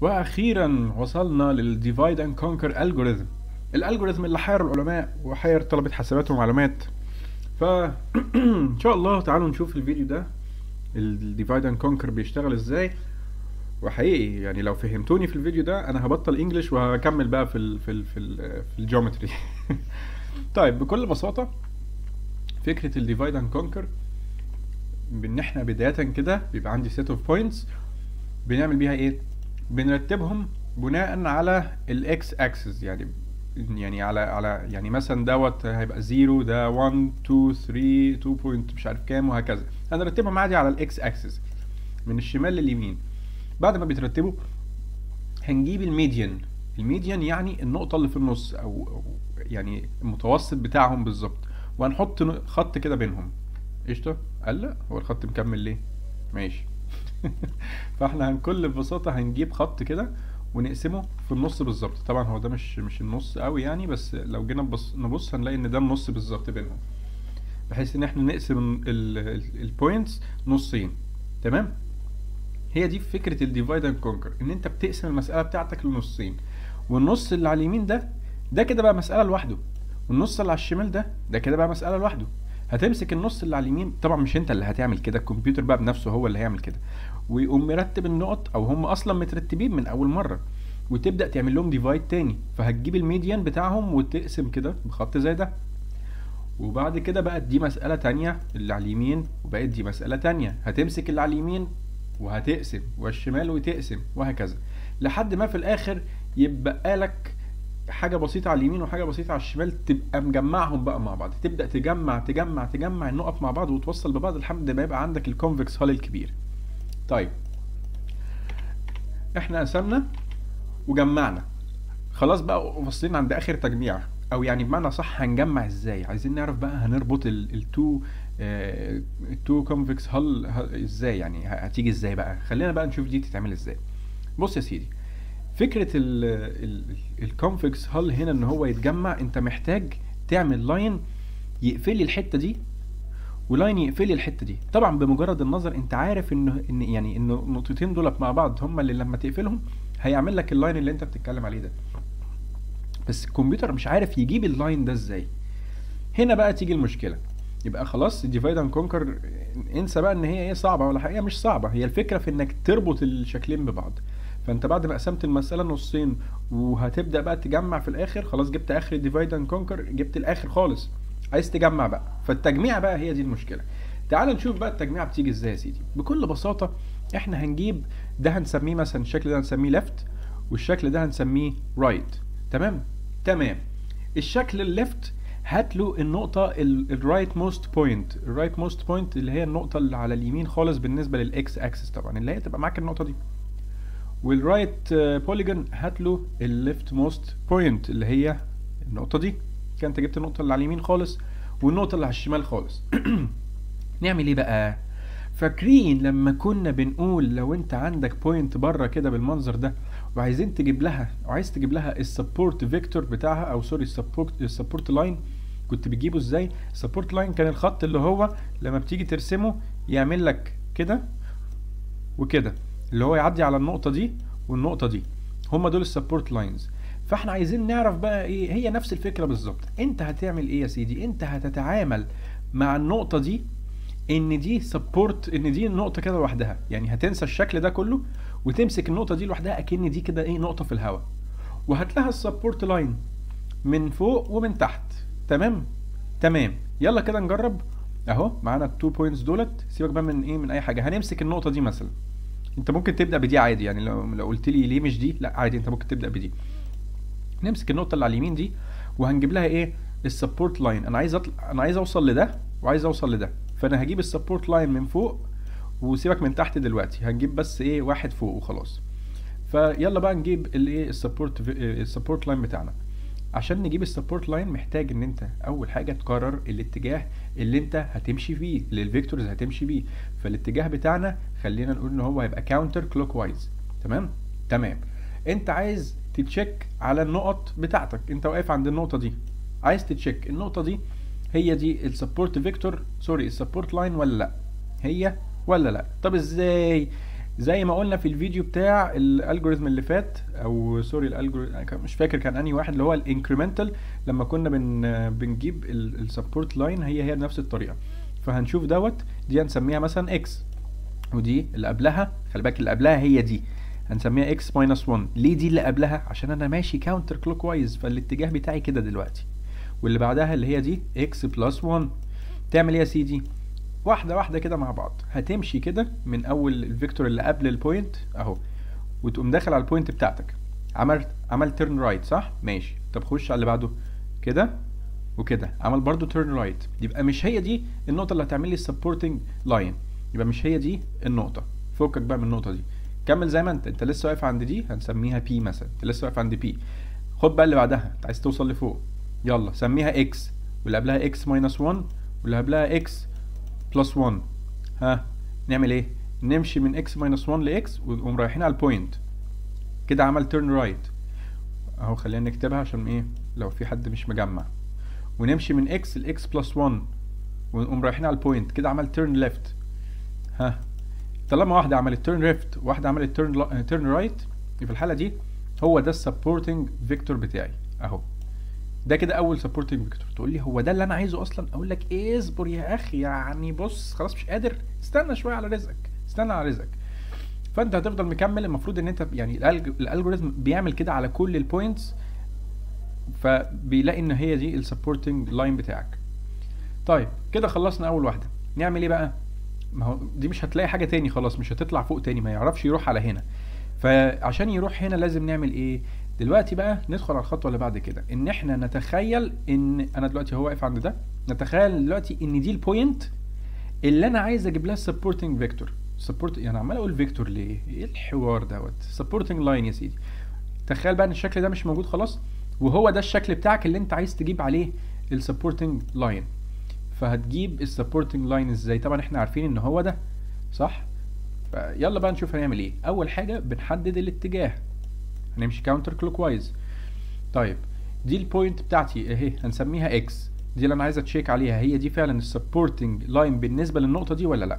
واخيرا وصلنا للديفايد اند كونكر الجوريزم الالجوريزم اللي حير العلماء وحير طلبة حسابات ومعلومات ف ان شاء الله تعالوا نشوف الفيديو ده الديفايد اند كونكر بيشتغل ازاي وحقيقي يعني لو فهمتوني في الفيديو ده انا هبطل انجلش وهكمل بقى في ال في ال في ال في الجيومتري طيب بكل بساطة فكرة الديفايد اند كونكر ان احنا بداية كده بيبقى عندي set of points بنعمل بيها ايه بنرتبهم بناء على الاكس اكسس يعني يعني على على يعني مثلا دوت هيبقى 0 ده 1 2 3 2 بوينت مش عارف كام وهكذا هنرتبهم عادي على الاكس اكسس من الشمال لليمين بعد ما بيترتبوا هنجيب الميديان الميديان يعني النقطة اللي في النص أو, أو يعني المتوسط بتاعهم بالظبط وهنحط خط كده بينهم قشطة؟ قال لا هو الخط مكمل ليه؟ ماشي فاحنا بكل بساطة هنجيب خط كده ونقسمه في النص بالظبط طبعا هو ده مش مش النص قوي يعني بس لو جينا نبص نبص هنلاقي ان ده النص بالظبط بينهم بحيث ان احنا نقسم البوينتس نصين تمام هي دي فكره الديفايد اند كونكر ان انت بتقسم المساله بتاعتك لنصين والنص اللي على اليمين ده ده كده بقى مساله لوحده والنص اللي على الشمال ده ده كده بقى مساله لوحده هتمسك النص اللي على اليمين طبعا مش انت اللي هتعمل كده الكمبيوتر بقى بنفسه هو اللي هيعمل كده ويقوم مرتب النقط او هم اصلا مترتبين من اول مره وتبدا تعمل لهم ديفايد تاني فهتجيب الميديان بتاعهم وتقسم كده بخط زي ده وبعد كده بقت دي مسألة تانية اللي على اليمين وبقت دي مسألة تانية هتمسك اللي على اليمين وهتقسم والشمال وتقسم وهكذا لحد ما في الآخر يبقى لك حاجة بسيطة على اليمين وحاجة بسيطة على الشمال تبقى مجمعهم بقى مع بعض تبدأ تجمع تجمع تجمع النقط مع بعض وتوصل ببعض لحد ما يبقى عندك الكونفكس هول الكبير طيب احنا قسمنا وجمعنا خلاص بقى واصلين عند اخر تجميع او يعني بمعنى صح هنجمع ازاي عايزين نعرف بقى هنربط التو التو كونفكس هول ازاي يعني هتيجي ازاي بقى خلينا بقى نشوف دي تتعمل ازاي بص يا سيدي فكره الكونفكس هول هنا ان هو يتجمع انت محتاج تعمل لاين يقفل لي الحته دي ولاين يقفل لي الحته دي طبعا بمجرد النظر انت عارف انه ان يعني ان النقطتين دولت مع بعض هم اللي لما تقفلهم هيعمل لك اللاين اللي انت بتتكلم عليه ده بس الكمبيوتر مش عارف يجيب اللاين ده ازاي هنا بقى تيجي المشكله يبقى خلاص الديفايد اند كونكر انسى بقى ان هي ايه صعبه ولا حقيقه مش صعبه هي الفكره في انك تربط الشكلين ببعض فانت بعد ما قسمت المساله نصين وهتبدا بقى تجمع في الاخر خلاص جبت اخر الديفايد اند كونكر جبت الاخر خالص عايز تجمع بقى فالتجميع بقى هي دي المشكله تعال نشوف بقى التجميع بتيجي ازاي يا سيدي بكل بساطه احنا هنجيب ده هنسميه مثلا الشكل ده هنسميه ليفت والشكل ده هنسميه رايت right. تمام تمام الشكل الليفت هات له النقطة الرايت موست بوينت الرايت موست بوينت اللي هي النقطة اللي على اليمين خالص بالنسبة للاكس اكسس طبعا اللي هي تبقى معاك النقطة دي والرايت بوليجون هات له الليفت موست بوينت اللي هي النقطة دي كان انت جبت النقطة اللي على اليمين خالص والنقطة اللي على الشمال خالص نعمل ايه بقى فاكرين لما كنا بنقول لو انت عندك بوينت بره كده بالمنظر ده وعايزين تجيب لها وعايز تجيب لها السبورت فيكتور بتاعها او سوري السبورت السبورت لاين كنت بتجيبه ازاي السبورت لاين كان الخط اللي هو لما بتيجي ترسمه يعمل لك كده وكده اللي هو يعدي على النقطه دي والنقطه دي هما دول السبورت لاينز فاحنا عايزين نعرف بقى ايه هي نفس الفكره بالظبط انت هتعمل ايه يا سيدي انت هتتعامل مع النقطه دي ان دي سبورت ان دي النقطه كده لوحدها يعني هتنسى الشكل ده كله وتمسك النقطه دي لوحدها اكن دي كده ايه نقطه في الهواء وهات لها السبورت لاين من فوق ومن تحت تمام تمام يلا كده نجرب اهو معانا التو بوينتس دولت سيبك بقى من ايه من اي حاجه هنمسك النقطه دي مثلا انت ممكن تبدا بدي عادي يعني لو لو قلت لي ليه مش دي لا عادي انت ممكن تبدا بدي نمسك النقطه اللي على اليمين دي وهنجيب لها ايه السبورت لاين انا عايز اطلع انا عايز اوصل لده وعايز اوصل لده فانا هجيب السبورت لاين من فوق وسيبك من تحت دلوقتي هنجيب بس ايه واحد فوق وخلاص فيلا بقى نجيب الايه السبورت السبورت لاين بتاعنا عشان نجيب السبورت لاين محتاج ان انت اول حاجه تقرر الاتجاه اللي انت هتمشي فيه اللي الفيكتورز هتمشي بيه فالاتجاه بتاعنا خلينا نقول ان هو هيبقى كاونتر كلوك وايز تمام تمام انت عايز تتشيك على النقط بتاعتك انت واقف عند النقطه دي عايز تتشيك النقطه دي هي دي السبورت فيكتور سوري السبورت لاين ولا لا هي ولا لا طب ازاي زي ما قلنا في الفيديو بتاع الالجوريزم اللي فات او سوري الالجوريزم مش فاكر كان انهي واحد اللي هو الانكريمنتال لما كنا بن بنجيب السبورت لاين هي هي نفس الطريقه فهنشوف دوت دي هنسميها مثلا اكس ودي اللي قبلها خلي بالك اللي قبلها هي دي هنسميها اكس ماينس 1 ليه دي اللي قبلها عشان انا ماشي كاونتر كلوك وايز فالاتجاه بتاعي كده دلوقتي واللي بعدها اللي هي دي اكس بلس 1 تعمل ايه يا سيدي واحده واحده كده مع بعض هتمشي كده من اول الفيكتور اللي قبل البوينت اهو وتقوم داخل على البوينت بتاعتك عملت عمل تيرن رايت صح ماشي طب خش على اللي بعده كده وكده عمل برضو تيرن رايت يبقى مش هي دي النقطه اللي هتعمل لي السبورتنج لاين يبقى مش هي دي النقطه فكك بقى من النقطه دي كمل زي ما انت انت لسه واقف عند دي هنسميها بي مثلا انت لسه واقف عند بي خد بقى اللي بعدها انت عايز توصل لفوق يلا سميها اكس واللي قبلها اكس ماينس 1 واللي قبلها اكس بلس 1 ها نعمل ايه نمشي من اكس ماينس 1 لاكس ونقوم رايحين على البوينت كده عمل تيرن رايت اهو خلينا نكتبها عشان ايه لو في حد مش مجمع ونمشي من اكس لاكس بلس 1 ونقوم رايحين على البوينت كده عمل تيرن ليفت ها طالما واحده عملت تيرن ليفت وواحده عملت تيرن تيرن رايت في الحاله دي هو ده السبورتنج فيكتور بتاعي اهو ده كده اول سبورتنج فيكتور تقول لي هو ده اللي انا عايزه اصلا اقول لك إيه اصبر يا اخي يعني بص خلاص مش قادر استنى شويه على رزقك استنى على رزقك فانت هتفضل مكمل المفروض ان انت يعني الالجوريزم بيعمل كده على كل البوينتس فبيلاقي ان هي دي السبورتنج لاين بتاعك طيب كده خلصنا اول واحده نعمل ايه بقى ما هو دي مش هتلاقي حاجه تاني خلاص مش هتطلع فوق تاني ما يعرفش يروح على هنا فعشان يروح هنا لازم نعمل ايه دلوقتي بقى ندخل على الخطوه اللي بعد كده ان احنا نتخيل ان انا دلوقتي هو واقف عند ده نتخيل دلوقتي ان دي البوينت اللي انا عايز اجيب لها السبورتنج فيكتور سبورت يعني عمال اقول فيكتور ليه ايه الحوار دوت سبورتنج لاين يا سيدي تخيل بقى ان الشكل ده مش موجود خلاص وهو ده الشكل بتاعك اللي انت عايز تجيب عليه السبورتنج لاين فهتجيب السبورتنج لاين ازاي طبعا احنا عارفين ان هو ده صح فيلا بقى نشوف هنعمل ايه اول حاجه بنحدد الاتجاه هنمشي كاونتر كلوك وايز طيب دي البوينت بتاعتي اهي هنسميها اكس دي اللي انا عايز اتشيك عليها هي دي فعلا السبورتنج لاين بالنسبه للنقطه دي ولا لا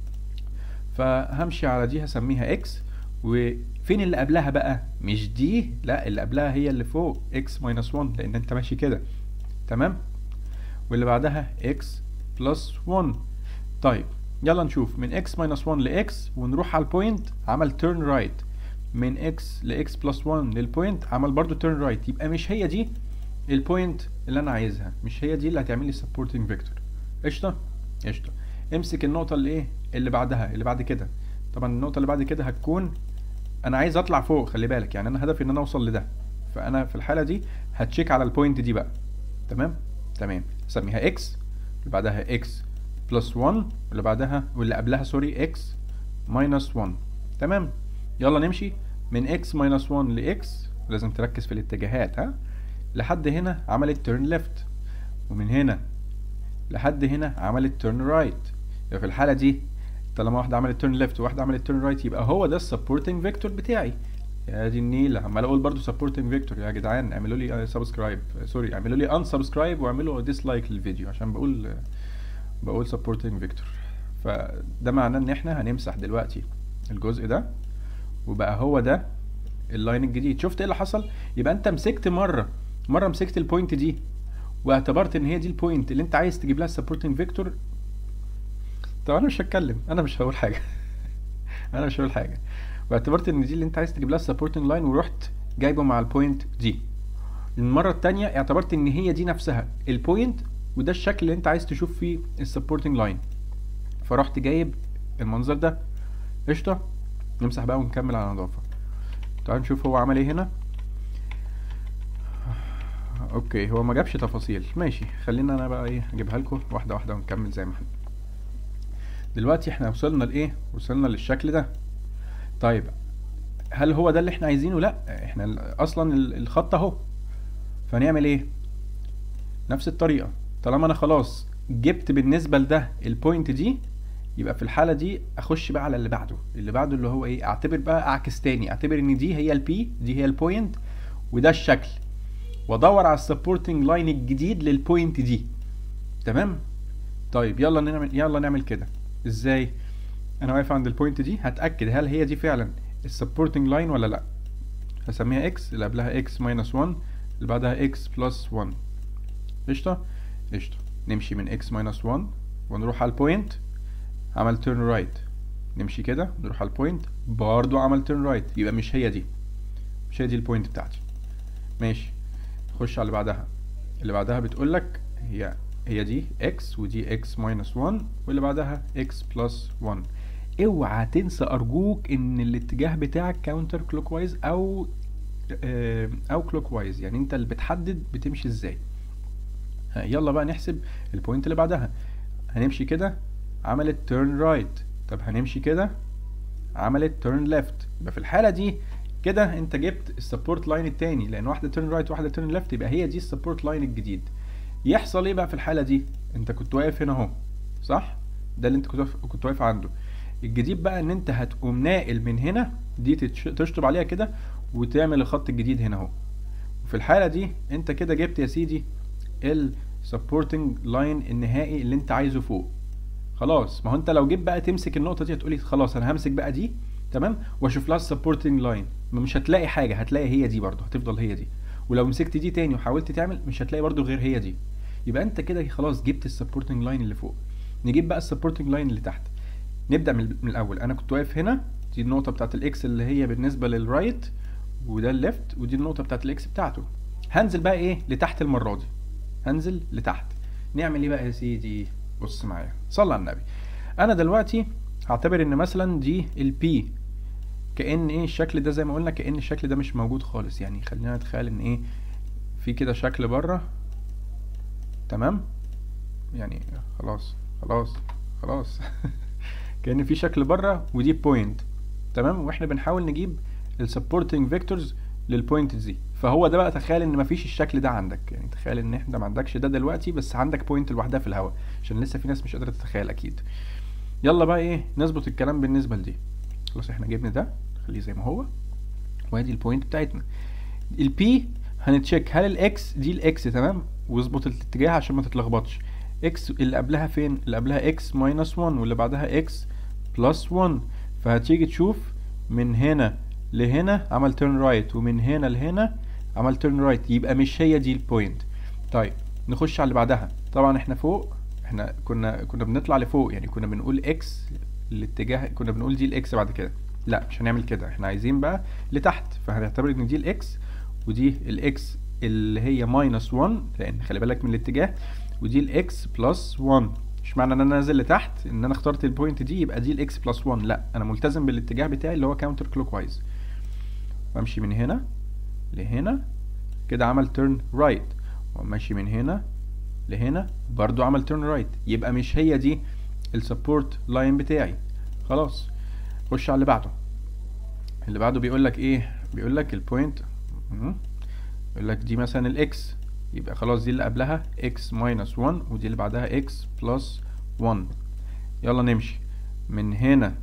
فهمشي على دي هسميها اكس وفين اللي قبلها بقى مش دي لا اللي قبلها هي اللي فوق اكس ماينس 1 لان انت ماشي كده تمام واللي بعدها اكس بلس 1 طيب يلا نشوف من اكس ماينس 1 لاكس ونروح على البوينت عمل تيرن رايت من اكس لاكس بلس 1 للبوينت عمل برضو تيرن رايت يبقى مش هي دي البوينت اللي انا عايزها مش هي دي اللي هتعمل لي سبورتنج فيكتور قشطه قشطه امسك النقطه اللي ايه اللي بعدها اللي بعد كده طبعا النقطه اللي بعد كده هتكون انا عايز اطلع فوق خلي بالك يعني انا هدفي ان انا اوصل لده فانا في الحاله دي هتشيك على البوينت دي بقى تمام تمام اسميها اكس اللي بعدها اكس بلس 1 واللي بعدها واللي قبلها سوري اكس ماينس 1 تمام يلا نمشي من اكس ماينس 1 لاكس لازم تركز في الاتجاهات ها لحد هنا عملت تيرن ليفت ومن هنا لحد هنا عملت تيرن رايت يبقى في الحاله دي طالما واحده عملت تيرن ليفت وواحده عملت تيرن رايت يبقى هو ده السبورتنج فيكتور بتاعي يا دي النيله عمال اقول برضو سبورتنج فيكتور يا جدعان اعملوا لي سبسكرايب سوري اعملوا لي ان سبسكرايب واعملوا ديسلايك للفيديو عشان بقول بقول سبورتنج فيكتور فده معناه ان احنا هنمسح دلوقتي الجزء ده وبقى هو ده اللاين الجديد شفت ايه اللي حصل يبقى انت مسكت مره مره مسكت البوينت دي واعتبرت ان هي دي البوينت اللي انت عايز تجيب لها السبورتنج فيكتور طب انا مش هتكلم انا مش هقول حاجه انا مش هقول حاجه واعتبرت ان دي اللي انت عايز تجيب لها السبورتنج لاين ورحت جايبه مع البوينت دي المره الثانيه اعتبرت ان هي دي نفسها البوينت وده الشكل اللي انت عايز تشوف فيه السبورتنج لاين فرحت جايب المنظر ده قشطه نمسح بقى ونكمل على نظافه تعال نشوف هو عمل ايه هنا اوكي هو ما جابش تفاصيل ماشي خلينا انا بقى ايه اجيبها لكم واحده واحده ونكمل زي ما احنا دلوقتي احنا وصلنا لايه وصلنا للشكل ده طيب هل هو ده اللي احنا عايزينه لا احنا اصلا الخط اهو فنعمل ايه نفس الطريقه طالما انا خلاص جبت بالنسبه لده البوينت دي يبقى في الحاله دي اخش بقى على اللي بعده اللي بعده اللي هو ايه اعتبر بقى اعكس تاني اعتبر ان دي هي البي دي هي البوينت وده الشكل وادور على السبورتنج لاين الجديد للبوينت دي تمام طيب يلا نعمل يلا نعمل كده ازاي انا واقف عند البوينت دي هتاكد هل هي دي فعلا السبورتنج لاين ولا لا هسميها اكس اللي قبلها اكس ماينس 1 اللي بعدها اكس بلس 1 قشطه قشطه نمشي من اكس ماينس 1 ونروح على البوينت عمل تيرن رايت نمشي كده نروح على البوينت برضو عمل تيرن رايت يبقى مش هي دي مش هي دي البوينت بتاعتي ماشي نخش على اللي بعدها اللي بعدها بتقول لك هي هي دي x ودي x minus 1 واللي بعدها x plus 1 اوعى تنسى ارجوك ان الاتجاه بتاعك كاونتر كلوك وايز او آه، او كلوك وايز يعني انت اللي بتحدد بتمشي ازاي ها، يلا بقى نحسب البوينت اللي بعدها هنمشي كده عملت تيرن رايت طب هنمشي كده عملت تيرن ليفت يبقى في الحاله دي كده انت جبت السبورت لاين التاني لان واحده تيرن رايت واحده تيرن ليفت يبقى هي دي السبورت لاين الجديد يحصل ايه بقى في الحاله دي انت كنت واقف هنا اهو صح ده اللي انت كنت واقف كنت واقف عنده الجديد بقى ان انت هتقوم ناقل من هنا دي تتش- تشطب عليها كده وتعمل الخط الجديد هنا اهو وفي الحاله دي انت كده جبت يا سيدي السبورتنج لاين النهائي اللي انت عايزه فوق خلاص ما هو انت لو جيت بقى تمسك النقطه دي هتقولي خلاص انا همسك بقى دي تمام واشوف لها السبورتنج لاين مش هتلاقي حاجه هتلاقي هي دي برضه هتفضل هي دي ولو مسكت دي تاني وحاولت تعمل مش هتلاقي برضه غير هي دي يبقى انت كده خلاص جبت السبورتنج لاين اللي فوق نجيب بقى السبورتنج لاين اللي تحت نبدا من, من الاول انا كنت واقف هنا دي النقطه بتاعت الاكس اللي هي بالنسبه للرايت وده الليفت ودي النقطه بتاعت الاكس بتاعته هنزل بقى ايه لتحت المره دي هنزل لتحت نعمل ايه بقى يا سيدي بص معايا صلى على النبي انا دلوقتي هعتبر ان مثلا دي البي كأن ايه الشكل ده زي ما قلنا كأن الشكل ده مش موجود خالص يعني خلينا نتخيل ان ايه في كده شكل بره تمام يعني خلاص خلاص خلاص كأن في شكل بره ودي بوينت تمام واحنا بنحاول نجيب السبورتنج فيكتورز للبوينت دي فهو ده بقى تخيل ان مفيش الشكل ده عندك يعني تخيل ان احنا ما عندكش ده دلوقتي بس عندك بوينت لوحدها في الهواء عشان لسه في ناس مش قادره تتخيل اكيد يلا بقى ايه نظبط الكلام بالنسبه لدي خلاص احنا جبنا ده خليه زي ما هو وادي البوينت بتاعتنا البي هنتشيك هل الاكس دي الاكس تمام واظبط الاتجاه عشان ما تتلخبطش اكس اللي قبلها فين اللي قبلها اكس ماينس 1 واللي بعدها اكس بلس 1 فهتيجي تشوف من هنا لهنا عمل تيرن رايت ومن هنا لهنا عمل تيرن رايت يبقى مش هي دي البوينت طيب نخش على اللي بعدها طبعا احنا فوق احنا كنا كنا بنطلع لفوق يعني كنا بنقول اكس الاتجاه كنا بنقول دي الاكس بعد كده لا مش هنعمل كده احنا عايزين بقى لتحت فهنعتبر ان دي الاكس ودي الاكس اللي هي ماينس 1 لان خلي بالك من الاتجاه ودي الاكس بلس 1 مش معنى ان انا نازل لتحت ان انا اخترت البوينت دي يبقى دي الاكس بلس 1 لا انا ملتزم بالاتجاه بتاعي اللي هو كاونتر كلوك وايز وامشي من هنا لهنا كده عمل تيرن رايت وماشي من هنا لهنا برضو عمل تيرن رايت يبقى مش هي دي السبورت لاين بتاعي خلاص خش على اللي بعده اللي بعده بيقول لك ايه بيقول لك البوينت يقول لك دي مثلا الاكس يبقى خلاص دي اللي قبلها x minus 1 ودي اللي بعدها x plus 1 يلا نمشي من هنا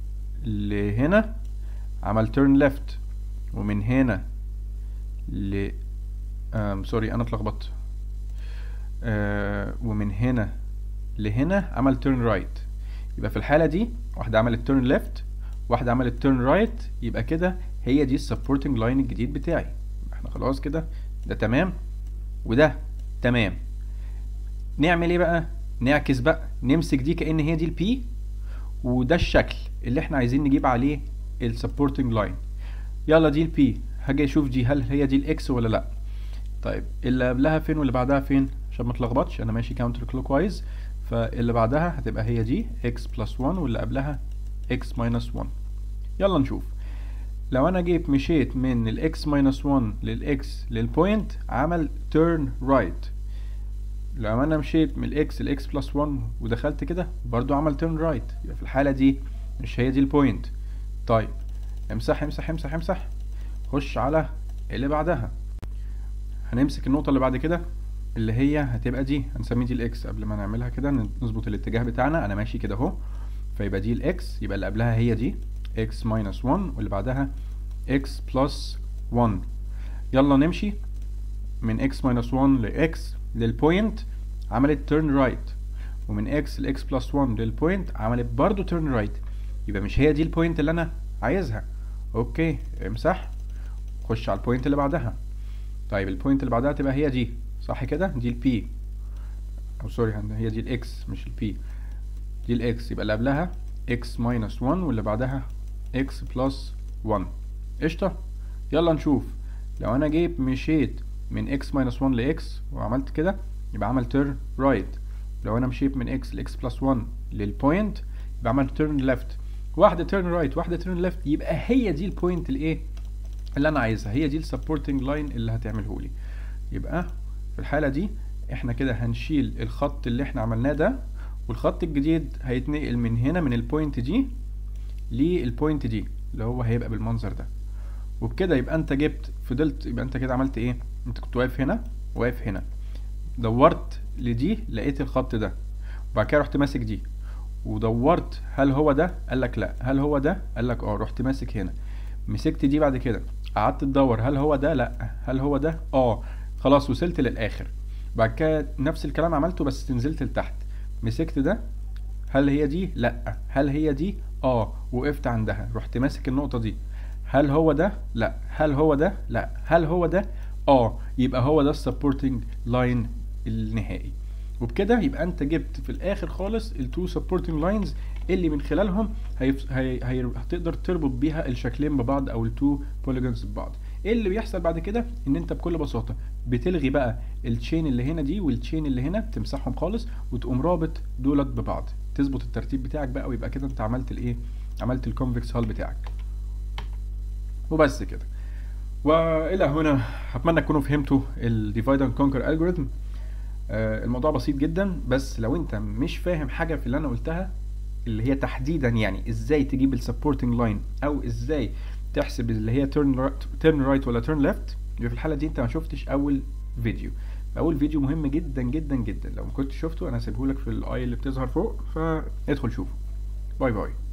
لهنا عمل turn left ومن هنا ل آم سوري انا اتلخبطت آه ومن هنا لهنا عمل turn right يبقى في الحالة دي واحدة عملت turn left واحدة عملت turn right يبقى كده هي دي السبورتنج لاين الجديد بتاعي احنا خلاص كده ده تمام وده تمام نعمل ايه بقى نعكس بقى نمسك دي كأن هي دي البي وده الشكل اللي احنا عايزين نجيب عليه السبورتنج لاين يلا دي البي هاجي اشوف دي هل هي دي الاكس ولا لا طيب اللي قبلها فين واللي بعدها فين عشان ما اتلخبطش انا ماشي كاونتر كلوك وايز فاللي بعدها هتبقى هي دي x بلس 1 واللي قبلها x ماينس 1 يلا نشوف لو انا جيت مشيت من الاكس ماينس 1 للاكس للبوينت عمل turn right لو انا مشيت من الاكس لاكس بلس 1 ودخلت كده برضو عمل turn right يبقى في الحالة دي مش هي دي البوينت طيب امسح امسح امسح امسح خش على اللي بعدها هنمسك النقطة اللي بعد كده اللي هي هتبقى دي هنسمي دي الاكس قبل ما نعملها كده نظبط الاتجاه بتاعنا انا ماشي كده اهو فيبقى دي الاكس يبقى اللي قبلها هي دي x minus 1 واللي بعدها x plus 1 يلا نمشي من x minus 1 ل x للبوينت عملت turn right ومن x ل x plus 1 للبوينت عملت برضو turn right يبقى مش هي دي البوينت اللي انا عايزها اوكي امسح خش على البوينت اللي بعدها طيب البوينت اللي بعدها تبقى هي دي صح كده دي البي او سوري هي دي الاكس مش البي دي الاكس يبقى اللي قبلها x minus 1 واللي بعدها x plus 1 قشطة يلا نشوف لو انا جيت مشيت من x minus 1 ل x وعملت كده يبقى عمل turn right لو انا مشيت من x ل x plus 1 للبوينت يبقى عمل turn left واحدة turn right واحدة turn left يبقى هي دي البوينت الايه اللي انا عايزها هي دي السبورتنج لاين اللي هتعمله لي يبقى في الحالة دي احنا كده هنشيل الخط اللي احنا عملناه ده والخط الجديد هيتنقل من هنا من البوينت دي للبوينت دي اللي هو هيبقى بالمنظر ده وبكده يبقى انت جبت فضلت يبقى انت كده عملت ايه انت كنت واقف هنا واقف هنا دورت لدي لقيت الخط ده وبعد كده رحت ماسك دي ودورت هل هو ده قال لك لا هل هو ده قال لك اه رحت ماسك هنا مسكت دي بعد كده قعدت تدور هل هو ده لا هل هو ده اه خلاص وصلت للاخر بعد كده نفس الكلام عملته بس نزلت لتحت مسكت ده هل هي دي لا هل هي دي اه وقفت عندها رحت ماسك النقطه دي هل هو ده لا هل هو ده لا هل هو ده اه يبقى هو ده السبورتنج لاين النهائي وبكده يبقى انت جبت في الاخر خالص التو سبورتنج لاينز اللي من خلالهم هيف... هي... هي... هتقدر تربط بيها الشكلين ببعض او التو بوليجونز ببعض ايه اللي بيحصل بعد كده ان انت بكل بساطه بتلغي بقى التشين اللي هنا دي والتشين اللي هنا تمسحهم خالص وتقوم رابط دولت ببعض تظبط الترتيب بتاعك بقى ويبقى كده انت عملت الايه عملت الكونفكس هال بتاعك وبس كده والى هنا اتمنى تكونوا فهمتوا الديفايد اند كونكر الجوريثم الموضوع بسيط جدا بس لو انت مش فاهم حاجه في اللي انا قلتها اللي هي تحديدا يعني ازاي تجيب السبورتنج لاين او ازاي تحسب اللي هي تيرن تيرن رايت ولا تيرن ليفت يبقى في الحاله دي انت ما شفتش اول فيديو اول فيديو مهم جدا جدا جدا لو ما كنتش شفته انا هسيبه لك في الاي اللي بتظهر فوق فادخل شوفه باي باي